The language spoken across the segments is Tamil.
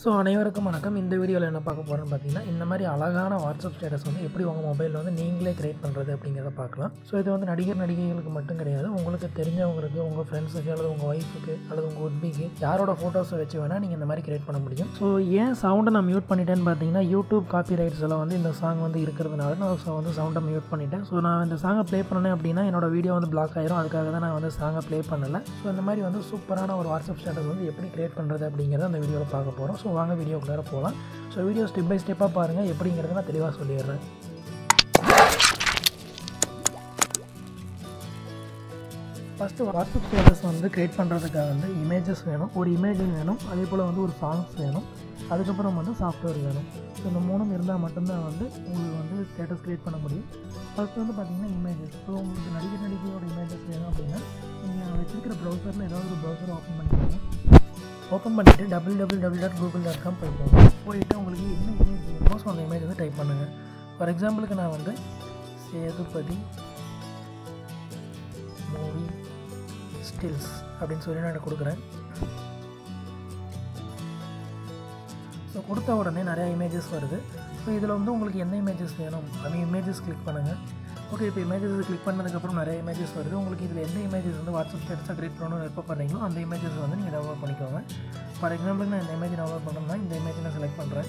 ஸோ அனைவருக்கும் வணக்கம் இந்த வீடியோவில் என்ன பார்க்க போகிறோன்னு பார்த்தீங்கன்னா இந்த மாதிரி அழகான வாட்ஸ்அப் ஸ்டேட்டஸ் வந்து எப்படி உங்கள் மொபைலில் வந்து நீங்களே கிரியேட் பண்ணுறது அப்படிங்கிறத பார்க்கலாம் ஸோ இது வந்து நடிகர் நடிகைகளுக்கு மட்டும் கிடையாது உங்களுக்கு தெரிஞ்சவங்களுக்கு உங்கள் ஃப்ரெண்ட்ஸுக்கு அல்லது உங்கள் ஒய்ஃபுக்கு அல்லது உங்கள் உட்பிக்கு யாரோட ஃபோட்டோஸை வச்சு வேணால் நீங்கள் இந்த மாதிரி கிரியேட் பண்ண முடியும் ஸோ ஏன் சவுண்டை நான் மியூட் பண்ணிட்டேன்னு பார்த்தீங்கன்னா யூடியூப் காப்பி ரைட்ஸ் எல்லாம் வந்து இந்த சாங் வந்து இருக்கிறதுனால நான் ஸோ வந்து சவுண்டை மியூட் பண்ணிட்டேன் ஸோ நான் இந்த சாங்கை ப்ளே பண்ணேன் அப்படின்னா என்னோட வீடியோ வந்து பிளாக் ஆயிரும் அதுக்காக தான் நான் வந்து சாங்கை ப்ளே பண்ணலை ஸோ இந்த மாதிரி வந்து சூப்பரான ஒரு வாட்ஸ்அப் ஸ்டேட்டஸ் வந்து எப்படி கிரியேட் பண்ணுறது அப்படிங்கிறத அந்த வீடியோவில் பார்க்க போகிறோம் ஸோ வாங்க வீடியோக்குள்ளார போகலாம் ஸோ வீடியோ ஸ்டெப் பை ஸ்டெப்பாக பாருங்கள் எப்படிங்கிறத நான் தெளிவாக சொல்லிடுறேன் ஃபஸ்ட்டு வாட்ஸ்அப் ஸ்டேட்டஸ் வந்து க்ரியேட் பண்ணுறதுக்காக வந்து இமேஜஸ் வேணும் ஒரு இமேஜ் வேணும் அதே போல் வந்து ஒரு சாங்ஸ் வேணும் அதுக்கப்புறம் வந்து சாஃப்ட்வேர் வேணும் ஸோ இந்த மூணும் இருந்தால் மட்டும்தான் வந்து உங்களுக்கு வந்து ஸ்டேட்டஸ் க்ரியேட் பண்ண முடியும் ஃபஸ்ட்டு வந்து பார்த்தீங்கன்னா இமேஜஸ் ஸோ உங்களுக்கு நடிகர் நடிகையோட இமேஜஸ் வேணும் அப்படின்னா நீங்கள் வச்சிருக்கிற ப்ரௌசரில் ஏதாவது ஒரு ப்ரௌசர் ஓப்பன் பண்ணிக்கோங்க ஓப்பன் பண்ணிவிட்டு double double double dot Google dot com போய்க்கோங்க போயிட்டு உங்களுக்கு என்ன இமேஜ் வேணுமோ ஸோ அந்த இமேஜ் வந்து டைப் பண்ணுங்கள் ஃபார் எக்ஸாம்பிளுக்கு நான் வந்து சேதுபதி மூவி ஸ்டில்ஸ் அப்படின்னு சொல்லி நான் கொடுக்குறேன் ஸோ கொடுத்த உடனே நிறையா இமேஜஸ் வருது ஸோ இதில் வந்து உங்களுக்கு என்ன இமேஜஸ் வேணும் அந்த இமேஜஸ் கிளிக் பண்ணுங்கள் ஓகே இப்போ இமேஜஸ் கிளிக் பண்ணதுக்கப்புறம் நிறைய இமேஜஸ் வருது உங்களுக்கு இதில் எந்த இமேஜஸ் வந்து வாட்ஸ்அப் ஸ்டேட்டஸாக கிரியேட் பண்ணணும்னு விருப்பப்படுறீங்களோ அந்த இமேஜஸ் வந்து நீங்கள் டவுன்லோட் பண்ணிக்கோங்க ஃபார் எக்ஸாம்பிளுக்கு நான் இந்த இமேஜ் டவுன்லோட் பண்ணுறேன்னா இந்த இமேஜ் நான் செலக்ட் பண்ணுறேன்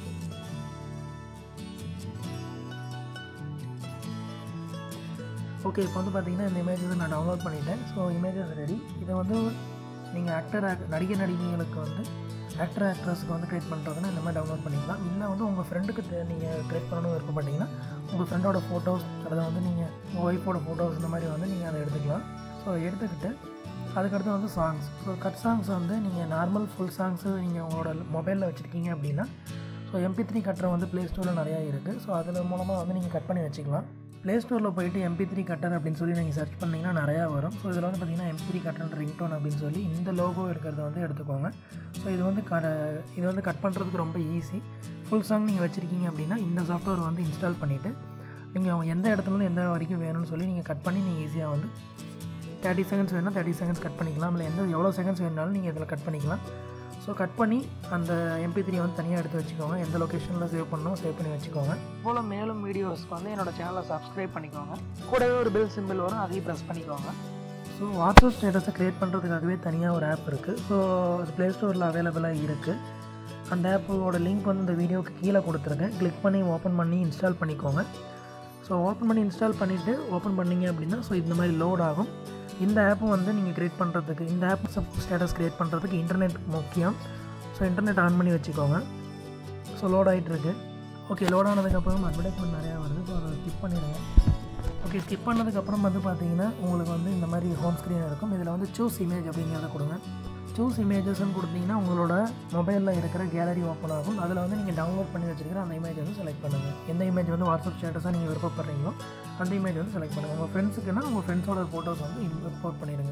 ஓகே இப்போ வந்து பார்த்தீங்கன்னா இந்த இமேஜ் வந்து நான் டவுன்லோட் பண்ணிட்டேன் ஸோ இமேஜஸ் ரெடி இதை வந்து நீங்கள் ஆக்டர் ஆக் நடிகை நடிகைகளுக்கு வந்து ஆக்டர் ஆக்ட்ரஸ்க்கு வந்து க்ரியேட் பண்ணுறதுன்னா இந்த மாதிரி டவுன்லோட் பண்ணிக்கலாம் இல்லை வந்து உங்கள் ஃப்ரெண்டுக்கு நீங்கள் க்ரியேட் பண்ணணும்னு விருப்பப்பட்டீங்கன்னா உங்கள் ஃப்ரெண்டோட ஃபோட்டோஸ் அதை வந்து நீங்கள் உங்கள் ஒய்ஃபோட ஃபோட்டோஸ் இந்த மாதிரி வந்து நீங்கள் அதை எடுத்துக்கலாம் ஸோ எடுத்துக்கிட்டு அதுக்கடுத்து வந்து சாங்ஸ் ஸோ கட் சாங்ஸ் வந்து நீங்கள் நார்மல் ஃபுல் சாங்ஸு நீங்கள் உங்களோட மொபைலில் வச்சுருக்கீங்க அப்படின்னா ஸோ எம்பி த்ரீ கட்டர் வந்து ப்ளே ஸ்டோரில் நிறையா இருக்குது ஸோ அதில் மூலமாக வந்து நீங்கள் கட் பண்ணி வச்சுக்கலாம் ப்ளே ஸ்டோரில் போயிட்டு எம்பி த்ரீ கட்டர் அப்படின்னு சொல்லி நீங்கள் சர்ச் பண்ணிங்கன்னா நிறையா வரும் ஸோ இதில் வந்து பார்த்தீங்கன்னா எம்பி த்ரீ கட்டர் ரிங்டோன் அப்படின்னு சொல்லி இந்த லோகோ இருக்கிறத வந்து எடுத்துக்கோங்க ஸோ இது வந்து க இது வந்து கட் பண்ணுறதுக்கு ரொம்ப ஈஸி ஃபுல் சாங் நீங்கள் வச்சுருக்கீங்க அப்படின்னா இந்த சாஃப்ட்வேர் வந்து இன்ஸ்டால் பண்ணிவிட்டு நீங்கள் எந்த இடத்துலேருந்து எந்த வரைக்கும் வேணும்னு சொல்லி நீங்கள் கட் பண்ணி நீங்கள் ஈஸியாக வந்து தேர்ட்டி செகண்ட்ஸ் வேணும்னா தேர்ட்டி செகண்ட்ஸ் கட் பண்ணிக்கலாம் இல்லை எந்த எவ்வளோ செகண்ட்ஸ் வேணுனாலும் நீங்கள் இதில் கட் பண்ணிக்கலாம் ஸோ கட் பண்ணி அந்த எம்பி த்ரீ வந்து தனியாக எடுத்து வச்சுக்கோங்க எந்த லொக்கேஷனில் சேவ் பண்ணணும் சேவ் பண்ணி வச்சுக்கோங்க போல் மேலும் வீடியோஸ்க்கு வந்து என்னோட சேனலை சப்ஸ்கிரைப் பண்ணிக்கோங்க கூடவே ஒரு பெல் சிம்பிள் வரும் அதையும் ப்ரெஸ் பண்ணிக்கோங்க ஸோ வாட்ஸ்அப் ஸ்டேட்டஸை க்ரியேட் பண்ணுறதுக்காகவே தனியாக ஒரு ஆப் இருக்குது ஸோ அது ப்ளே ஸ்டோரில் அவைலபிளாக இருக்குது அந்த ஆப்போட லிங்க் வந்து இந்த வீடியோவுக்கு கீழே கொடுத்துருக்கேன் கிளிக் பண்ணி ஓப்பன் பண்ணி இன்ஸ்டால் பண்ணிக்கோங்க ஸோ ஓப்பன் பண்ணி இன்ஸ்டால் பண்ணிவிட்டு ஓப்பன் பண்ணிங்க அப்படின்னா ஸோ இந்த மாதிரி லோட் ஆகும் இந்த ஆப்பும் வந்து நீங்கள் க்ரியேட் பண்ணுறதுக்கு இந்த ஆப் ஸ்டேட்டஸ் க்ரியேட் பண்ணுறதுக்கு இன்டர்நெட் முக்கியம் ஸோ இன்டர்நெட் ஆன் பண்ணி வச்சுக்கோங்க ஸோ லோட் ஆகிட்டுருக்கு ஓகே லோட் ஆனதுக்கப்புறம் அட்வர்டைஸ்மெண்ட் நிறையா வருது ஸோ அதை ஸ்கிப் பண்ணிடுங்க ஓகே ஸ்கிப் பண்ணதுக்கப்புறம் வந்து பார்த்தீங்கன்னா உங்களுக்கு வந்து இந்த மாதிரி ஹோம் ஸ்க்ரீன் இருக்கும் இதில் வந்து சூஸ் இமேஜ் அப்படிங்கிறத கொடுங்க சூஸ் இமேஜஸ்ன்னு கொடுத்தீங்கன்னா உங்களோட மொபைலில் இருக்கிற கேலரி ஓப்பன் ஆகும் அதில் வந்து நீங்கள் டவுன்லோட் பண்ணி வச்சுருக்கிற அந்த இமேஜ் வந்து செலக்ட் பண்ணுங்கள் எந்த இமேஜ் வந்து வாட்ஸ்அப் ஸ்டேட்டஸாக நீங்கள் விருப்பப்படுறீங்களோ அந்த இமேஜ் வந்து செலக்ட் பண்ணுங்கள் உங்கள் ஃப்ரெண்ட்ஸுக்குன்னா உங்கள் ஃப்ரெண்ட்ஸோட ஃபோட்டோஸ் வந்து இம்போர்ட் பண்ணிடுங்க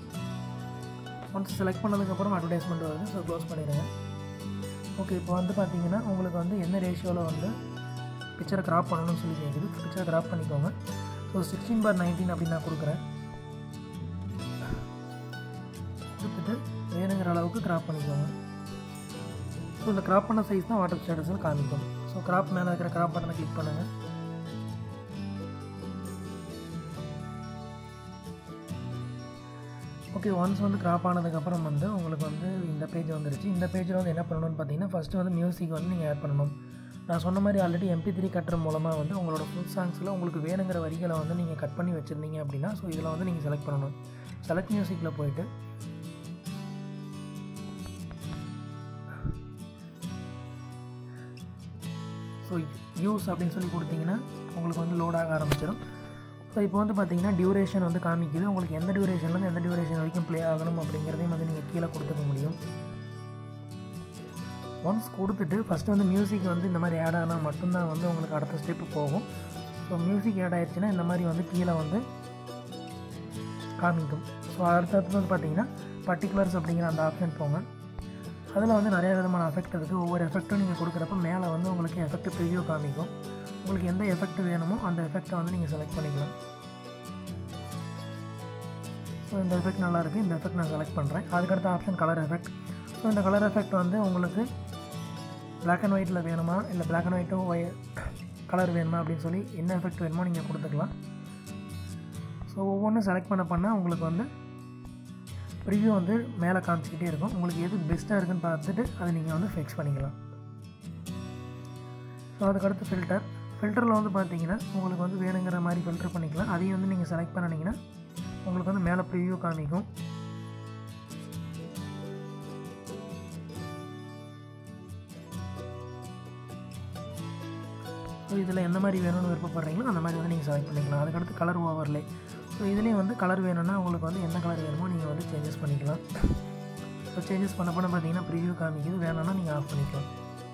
ஒன்ஸ் செலக்ட் பண்ணதுக்கப்புறம் அட்வர்டைஸ்மெண்ட் வருது ஸோ க்ளோஸ் பண்ணிடுங்க ஓகே இப்போ வந்து பார்த்தீங்கன்னா உங்களுக்கு வந்து என்ன ரேஷியோவில் வந்து பிக்சரை கிராப் பண்ணணும்னு சொல்லி கேட்குது பிக்சரை கிராப் பண்ணிக்கோங்க ஸோ சிக்ஸ்டீன் பார் நைன்டீன் அப்படின்னு நான் கொடுக்குறேன் கொடுத்துட்டு வேணுங்கிற அளவுக்கு கிராப் பண்ணிக்கோங்க ஸோ இந்த கிராப் பண்ண சைஸ் தான் வாட்டர் ஸ்டேட்டஸில் காமிக்கும் ஸோ கிராப் மேலே இருக்கிற கிராப் பட்டனை கிளிக் பண்ணுங்கள் ஓகே ஒன்ஸ் வந்து கிராப் ஆனதுக்கப்புறம் வந்து உங்களுக்கு வந்து இந்த பேஜ் வந்துருச்சு இந்த பேஜில் வந்து என்ன பண்ணணும்னு பார்த்தீங்கன்னா ஃபஸ்ட்டு வந்து மியூசிக் வந்து நீங்கள் ஆட் பண்ணணும் நான் சொன்ன மாதிரி ஆல்ரெடி எம்பி த்ரீ கட்டுற மூலமாக வந்து உங்களோட ஃபுல் சாங்ஸில் உங்களுக்கு வேணுங்கிற வரிகளை வந்து நீங்கள் கட் பண்ணி வச்சுருந்தீங்க அப்படின்னா ஸோ இதில் வந்து நீங்கள் செலக்ட் பண்ணணும் செலக்ட் மியூசிக்கில் போயிட்டு ஸோ யூஸ் அப்படின்னு சொல்லி கொடுத்தீங்கன்னா உங்களுக்கு வந்து லோட் ஆக ஆரம்பிச்சிடும் ஸோ இப்போ வந்து பார்த்தீங்கன்னா டியூரேஷன் வந்து காமிக்குது உங்களுக்கு எந்த டியூரேஷன்லேருந்து எந்த டியூரேஷன் வரைக்கும் ப்ளே ஆகணும் அப்படிங்கிறதையும் வந்து நீங்கள் கீழே கொடுத்துக்க முடியும் ஒன்ஸ் கொடுத்துட்டு ஃபஸ்ட்டு வந்து மியூசிக் வந்து இந்த மாதிரி ஆட் ஆனால் மட்டும்தான் வந்து உங்களுக்கு அடுத்த ஸ்டெப்பு போகும் ஸோ மியூசிக் ஆட் ஆயிடுச்சுன்னா இந்த மாதிரி வந்து கீழே வந்து காமிக்கும் ஸோ அடுத்தடுத்து வந்து பார்த்தீங்கன்னா பர்டிகுலர்ஸ் அப்படிங்கிற அந்த ஆப்ஷன் போங்க அதில் வந்து நிறைய விதமான எஃபெக்ட் இருக்குது ஒவ்வொரு எஃபெக்ட்டும் நீங்கள் கொடுக்குறப்ப மேலே வந்து உங்களுக்கு எஃபெக்ட் ப்ரிவியூ காமிக்கும் உங்களுக்கு எந்த எஃபெக்ட் வேணுமோ அந்த எஃபெக்டை வந்து நீங்கள் செலக்ட் பண்ணிக்கலாம் ஸோ இந்த எஃபெக்ட் நல்லா இருக்குது இந்த எஃபெக்ட் நான் செலக்ட் பண்ணுறேன் அதுக்கடுத்த ஆப்ஷன் கலர் எஃபெக்ட் ஸோ இந்த கலர் எஃபெக்ட் வந்து உங்களுக்கு Black அண்ட் ஒயிட்டில் வேணுமா இல்லை Black அண்ட் ஒயிட்டும் ஒய் கலர் வேணுமா அப்படின்னு சொல்லி என்ன எஃபெக்ட் வேணுமோ நீங்கள் கொடுத்துக்கலாம் ஸோ ஒவ்வொன்றும் செலக்ட் பண்ண பண்ணால் உங்களுக்கு வந்து ப்ரிவ்யூ வந்து மேலே காமிச்சிக்கிட்டே இருக்கும் உங்களுக்கு எது பெஸ்ட்டாக இருக்குன்னு பார்த்துட்டு அதை நீங்கள் வந்து ஃபிக்ஸ் பண்ணிக்கலாம் ஸோ அதுக்கடுத்து ஃபில்டர் ஃபில்டரில் வந்து பார்த்தீங்கன்னா உங்களுக்கு வந்து வேணுங்கிற மாதிரி ஃபில்டர் பண்ணிக்கலாம் அதையும் வந்து நீங்கள் செலக்ட் பண்ணிங்கன்னா உங்களுக்கு வந்து மேலே ப்ரிவ்யூ காமிக்கும் ஸோ இதில் எந்த மாதிரி வேணும்னு விருப்பப்படுறீங்களோ அந்த மாதிரி வந்து நீங்கள் செலக்ட் பண்ணிக்கலாம் அதுக்கடுத்து கலர் ஓவர்லே ஸோ இதுலேயும் வந்து கலர் வேணும்னா உங்களுக்கு வந்து என்ன கலர் வேணுமோ நீங்கள் வந்து சேஞ்சஸ் பண்ணிக்கலாம் ஸோ சேஞ்சஸ் பண்ண பண்ண பார்த்தீங்கன்னா ப்ரிவ்யூ காமிக்குது வேணும்னா நீங்கள் ஆஃப் பண்ணிக்கலாம்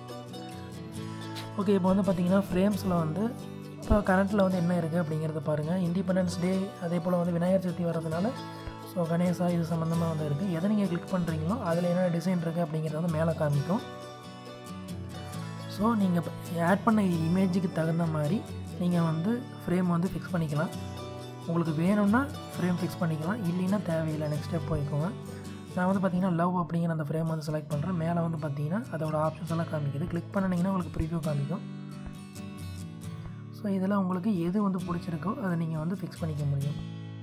ஓகே இப்போ வந்து பார்த்தீங்கன்னா ஃப்ரேம்ஸில் வந்து இப்போ கரண்ட்டில் வந்து என்ன இருக்குது அப்படிங்கிறத பாருங்கள் இண்டிபெண்டன்ஸ் டே அதே போல் வந்து விநாயகர் சதுர்த்தி வர்றதுனால ஸோ கணேசா இது சம்மந்தமாக வந்து இருக்குது எதை நீங்கள் கிளிக் பண்ணுறீங்களோ அதில் என்ன டிசைன் இருக்குது அப்படிங்கிறத வந்து மேலே காமிக்கும் ஸோ நீங்கள் ஆட் பண்ண இமேஜுக்கு தகுந்த மாதிரி நீங்கள் வந்து ஃப்ரேம் வந்து ஃபிக்ஸ் பண்ணிக்கலாம் உங்களுக்கு வேணும்னா ஃப்ரேம் ஃபிக்ஸ் பண்ணிக்கலாம் இல்லைன்னா தேவையில்லை நெக்ஸ்ட் ஸ்டெப் போய்க்கோங்க நான் வந்து பார்த்தீங்கன்னா லவ் அப்படிங்கிற அந்த ஃப்ரேம் வந்து செலக்ட் பண்ணுறேன் மேலே வந்து பார்த்தீங்கன்னா அதோட ஆப்ஷன்ஸ் எல்லாம் காமிக்குது கிளிக் பண்ணிங்கன்னா உங்களுக்கு ப்ரிவ்யூ காமிக்கும் ஸோ இதில் உங்களுக்கு எது வந்து பிடிச்சிருக்கோ அதை நீங்கள் வந்து ஃபிக்ஸ் பண்ணிக்க முடியும்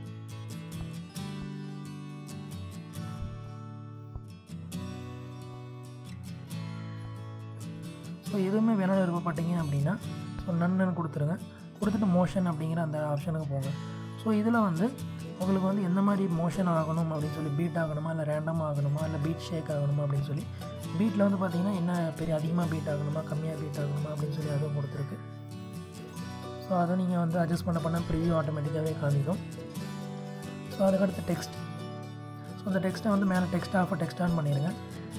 ஸோ எதுவுமே வேணும்னு விருப்பப்பட்டீங்க அப்படின்னா ஸோ நன்னு கொடுத்துருங்க கொடுத்துட்டு மோஷன் அப்படிங்கிற அந்த ஆப்ஷனுக்கு போங்க ஸோ இதில் வந்து உங்களுக்கு வந்து எந்த மாதிரி மோஷன் ஆகணும் அப்படின்னு சொல்லி பீட் ஆகணுமா இல்லை ரேண்டமாக ஆகணுமா இல்லை பீட் ஷேக் ஆகணுமா அப்படின்னு சொல்லி பீட்டில் வந்து பார்த்தீங்கன்னா என்ன பெரிய அதிகமாக பீட் ஆகணுமா கம்மியாக பீட் ஆகணுமா அப்படின்னு சொல்லி அதுவும் கொடுத்துருக்கு ஸோ அதை நீங்கள் வந்து அட்ஜஸ்ட் பண்ண பண்ண ப்ரிவியூ ஆட்டோமேட்டிக்காகவே காமிக்கும் ஸோ அதுக்கடுத்து டெக்ஸ்ட் ஸோ அந்த டெக்ஸ்ட்டை வந்து மேலே டெக்ஸ்ட் ஆஃப் டெக்ஸ்ட் ஆன் பண்ணிடுங்க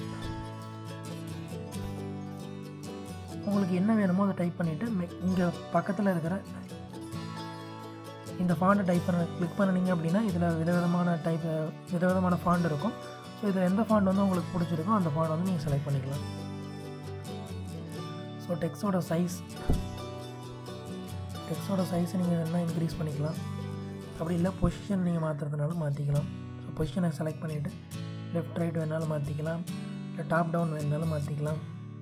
உங்களுக்கு என்ன வேணுமோ அதை டைப் பண்ணிவிட்டு இங்கே பக்கத்தில் இருக்கிற இந்த ஃபாண்ட்டை டைப் பண்ண கிளிக் பண்ணினீங்க அப்படின்னா இதில் விதவிதமான டைப் விதவிதமான ஃபாண்ட் இருக்கும் ஸோ இதில் எந்த ஃபாண்ட் வந்து உங்களுக்கு பிடிச்சிருக்கோ அந்த ஃபாண்ட் வந்து நீங்கள் செலக்ட் பண்ணிக்கலாம் ஸோ டெக்ஸ்டோட சைஸ் டெக்ஸ்டோட சைஸை நீங்கள் வேணால் இன்க்ரீஸ் பண்ணிக்கலாம் அப்படி இல்லை பொசிஷன் நீங்கள் மாற்றுறதுனால மாற்றிக்கலாம் ஸோ பொசிஷனை செலக்ட் பண்ணிவிட்டு லெஃப்ட் ரைட் வேணாலும் மாற்றிக்கலாம் இல்லை டாப் டவுன் வேணாலும் மாற்றிக்கலாம்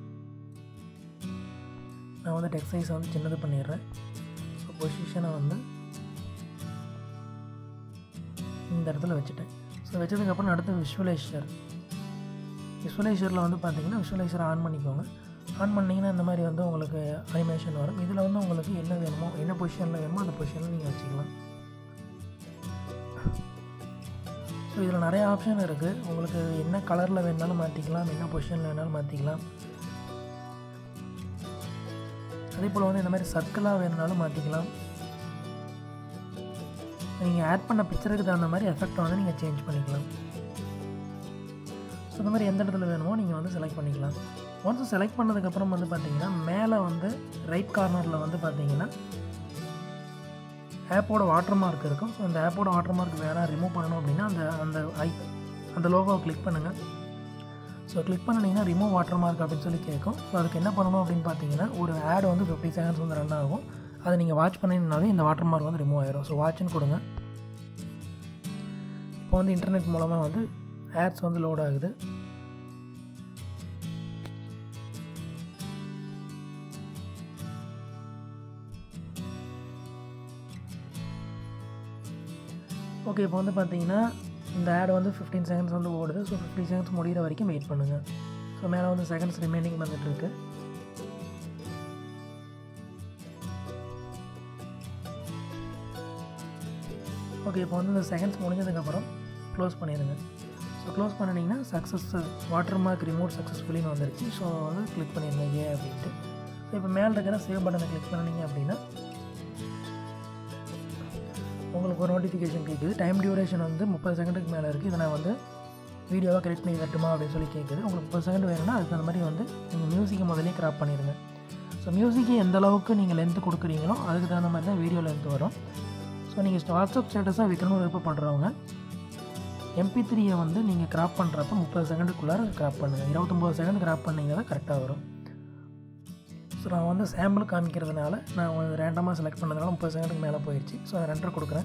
நான் வந்து டெக்ஸ்ட் சைஸை வந்து சின்னது பண்ணிடுறேன் ஸோ பொசிஷனை வந்து இந்த இடத்துல வச்சுட்டேன் ஸோ வச்சதுக்கப்புறம் அடுத்து விஷுவலைசர் விஷுவலைசரில் வந்து பார்த்தீங்கன்னா விஷுவலைசரை ஆன் பண்ணிக்கோங்க ஆன் பண்ணிங்கன்னா இந்த மாதிரி வந்து உங்களுக்கு அனிமேஷன் வரும் இதில் வந்து உங்களுக்கு என்ன வேணுமோ என்ன பொசிஷனில் வேணுமோ அந்த பொசிஷனில் நீங்கள் வச்சுக்கலாம் ஸோ இதில் நிறைய ஆப்ஷன் இருக்குது உங்களுக்கு என்ன கலரில் வேணாலும் மாற்றிக்கலாம் என்ன பொசிஷனில் வேணாலும் மாற்றிக்கலாம் அதே போல் வந்து இந்த மாதிரி சர்க்கிளாக வேணுனாலும் மாற்றிக்கலாம் நீங்கள் ஆட் பண்ண பிக்சருக்கு தகுந்த மாதிரி எஃபெக்டை வந்து நீங்கள் சேஞ்ச் பண்ணிக்கலாம் ஸோ இந்த மாதிரி எந்த இடத்துல வேணுமோ நீங்கள் வந்து செலக்ட் பண்ணிக்கலாம் ஒன்ஸ் செலக்ட் பண்ணதுக்கப்புறம் வந்து பார்த்தீங்கன்னா மேலே வந்து ரைட் கார்னரில் வந்து பார்த்தீங்கன்னா ஆப்போட வாட்டர் மார்க் இருக்கும் ஸோ அந்த ஆப்போட வாட்டர் மார்க் வேணால் ரிமூவ் பண்ணணும் அப்படின்னா அந்த அந்த ஐ அந்த லோகோவை கிளிக் பண்ணுங்கள் ஸோ கிளிக் பண்ணிங்கன்னா ரிமூவ் வாட்டர் மார்க் அப்படின்னு சொல்லி கேட்கும் ஸோ அதுக்கு என்ன பண்ணணும் அப்படின்னு பார்த்தீங்கன்னா ஒரு ஆட் வந்து ஃபிஃப்டி செகண்ட்ஸ் வந்து ரன் ஆகும் அதை நீங்கள் வாட்ச் பண்ணிங்கனாலே இந்த வாட்டர் மார்க் வந்து ரிமூவ் ஆயிரும் ஸோ வாட்ச்னு கொடுங்க இப்போ வந்து இன்டர்நெட் மூலமாக வந்து ஆட்ஸ் வந்து லோட் ஆகுது ஓகே இப்போ வந்து பார்த்தீங்கன்னா இந்த ஆட் வந்து ஃபிஃப்டீன் செகண்ட்ஸ் வந்து ஓடுது ஸோ ஃபிஃப்டி செகண்ட்ஸ் முடிகிற வரைக்கும் வெயிட் பண்ணுங்கள் ஸோ மேலே வந்து செகண்ட்ஸ் ரிமைனிங் வந்துட்டுருக்கு ஓகே இப்போ வந்து இந்த செகண்ட்ஸ் முடிஞ்சதுக்கப்புறம் க்ளோஸ் பண்ணிடுங்க ஸோ க்ளோஸ் பண்ணினீங்கன்னா சக்ஸஸ் வாட்டர் மார்க் ரிமோட் சக்ஸஸ்ஃபுல்லின்னு வந்துருச்சு ஸோ வந்து கிளிக் பண்ணிடுங்க ஏ அப்படின்ட்டு ஸோ இப்போ மேலே இருக்கிற சேவ் பட்டனை கிளிக் பண்ணினீங்க அப்படின்னா உங்களுக்கு ஒரு நோட்டிஃபிகேஷன் கேட்குது டைம் டியூரேஷன் வந்து முப்பது செகண்டுக்கு மேலே இருக்குது இதை நான் வந்து வீடியோவாக கிரியேட் பண்ணி தட்டுமா அப்படின்னு சொல்லி கேட்குது உங்களுக்கு முப்பது செகண்ட் வேணும்னா அதுக்கு அந்த மாதிரி வந்து நீங்கள் மியூசிக்கை முதலே கிராப் பண்ணிடுங்க ஸோ மியூசிக்கு எந்த அளவுக்கு நீங்கள் லென்த்து கொடுக்குறீங்களோ அதுக்கு தகுந்த மாதிரி தான் வீடியோ லென்த் வரும் ஸோ நீங்கள் வாட்ஸ்அப் ஸ்டேட்டஸாக வைக்கணும்னு விருப்பப்படுறவங்க எம்பி த்ரீயை வந்து நீங்கள் கிராப் பண்ணுறப்ப முப்பது செகண்டுக்குள்ளார கிராப் பண்ணுங்கள் இருபத்தொம்போது செகண்ட் கிராப் பண்ணிங்கன்னா கரெக்டாக வரும் ஸோ நான் வந்து சாம்பிள் காமிக்கிறதுனால நான் வந்து ரேண்டமாக செலக்ட் பண்ணதுனால முப்பது செகண்டுக்கு மேலே போயிடுச்சு ஸோ அதை ரெண்டரை கொடுக்குறேன்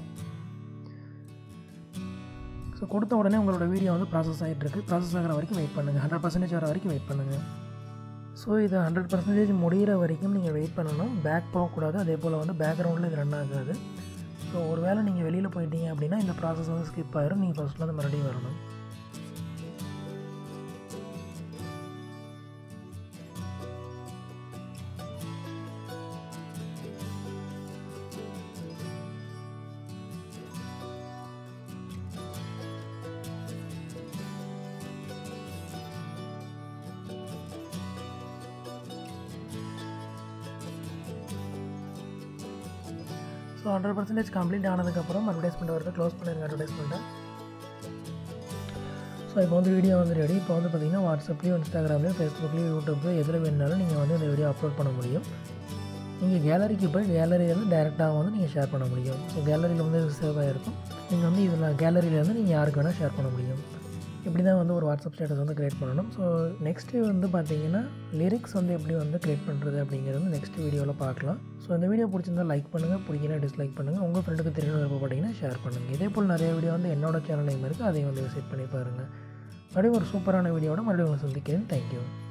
ஸோ கொடுத்த உடனே உங்களோட வீடியோ வந்து ப்ராசஸ் ஆகிட்டு இருக்கு ப்ராசஸ் ஆகிற வரைக்கும் வெயிட் பண்ணுங்கள் ஹண்ட்ரட் பர்சன்டேஜ் வர வரைக்கும் வெயிட் பண்ணுங்கள் ஸோ இது ஹண்ட்ரட் பர்சன்டேஜ் முடிகிற வரைக்கும் நீங்கள் வெயிட் பண்ணணும் பேக் போகக்கூடாது அதே போல் வந்து பேக்ரவுண்டில் இது ரன் ஆகாது ஸோ ஒரு வேளை நீங்கள் வெளியில் போயிட்டீங்க அப்படின்னா இந்த ப்ராசஸ் வந்து ஸ்கிப் ஆயிரும் நீங்கள் ஃபஸ்ட்லேருந்து மறுபடியும் வரணும் ஸோ ஹண்ட்ரட் பர்சன்டேஜ் கம்ப்ளீட் ஆனதுக்கப்புறம் அட்வர்டைஸ்மெண்ட் வருது க்ளோஸ் பண்ணிருங்க அட்வர்டைஸ்மெண்ட்டை ஸோ இப்போ வந்து வீடியோ வந்து ரெடி இப்போ வந்து பார்த்தீங்கன்னா வாட்ஸ்அப்லேயும் இன்ஸ்டாகிராம்லேயும் ஃபேஸ்புக்லேயும் யூடியூப்லேயும் எதில் வேணுனாலும் நீங்கள் வந்து இந்த வீடியோ அப்லோட் பண்ண முடியும் நீங்கள் கேலரிக்கு போய் கேலரியிலேருந்து டேரெக்டாக வந்து நீங்கள் ஷேர் பண்ண முடியும் ஸோ கேலரியில் வந்து சேவ் ஆகிருக்கும் நீங்கள் வந்து இதில் கேலரியிலேருந்து நீங்கள் யாருக்கு வேணால் ஷேர் பண்ண முடியும் இப்படி தான் வந்து ஒரு வாட்ஸ்அப் ஸ்டேட்டஸ் வந்து க்ரியேட் பண்ணணும் ஸோ நெக்ஸ்ட்டு வந்து பார்த்தீங்கன்னா லிரிக்ஸ் வந்து எப்படி வந்து க்ரியேட் பண்ணுறது அப்படிங்கிறது வந்து நெக்ஸ்ட் வீடியோவில் பார்க்கலாம் ஸோ இந்த வீடியோ பிடிச்சிருந்தா லைக் பண்ணுங்கள் பிடிக்கல டிஸ்லைக் பண்ணுங்கள் உங்கள் ஃப்ரெண்டுக்கு தெரியணும் விருப்பப்பட்டீங்கன்னா ஷேர் பண்ணுங்கள் இதே போல் நிறைய வீடியோ வந்து என்னோட சேனல் நேம் இருக்குது அதையும் வந்து விசிட் பண்ணி பாருங்கள் மறுபடியும் ஒரு சூப்பரான வீடியோட மறுபடியும் உங்களை சந்திக்கிறேன் தேங்க்யூ